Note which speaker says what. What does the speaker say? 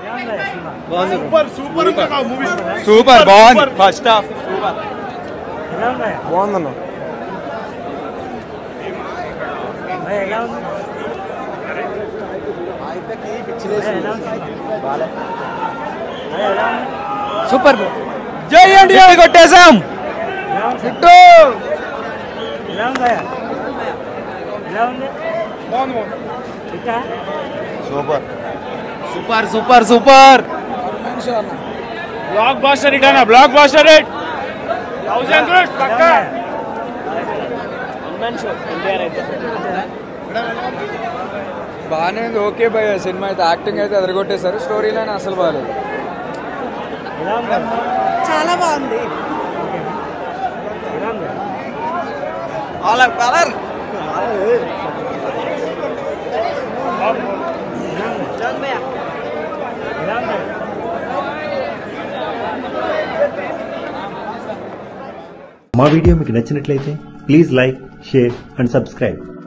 Speaker 1: super super movie
Speaker 2: super బాగుంది first half
Speaker 3: బాగుందన్న
Speaker 2: super జై ఇండియా కొట్టేశాం hit
Speaker 3: super
Speaker 2: super super super
Speaker 1: blockbuster hit అన్న blockbuster hit thousand crores పక్కా
Speaker 2: బాగానే ఉంది ఓకే భయ సినిమా అయితే యాక్టింగ్ అయితే ఎదరగొట్టేశారు స్టోరీ లైన్ అసలు బాగాలేదు
Speaker 4: చాలా బాగుంది
Speaker 2: కలర్ కలర్
Speaker 5: మా వీడియో మీకు నచ్చినట్లయితే please like share and subscribe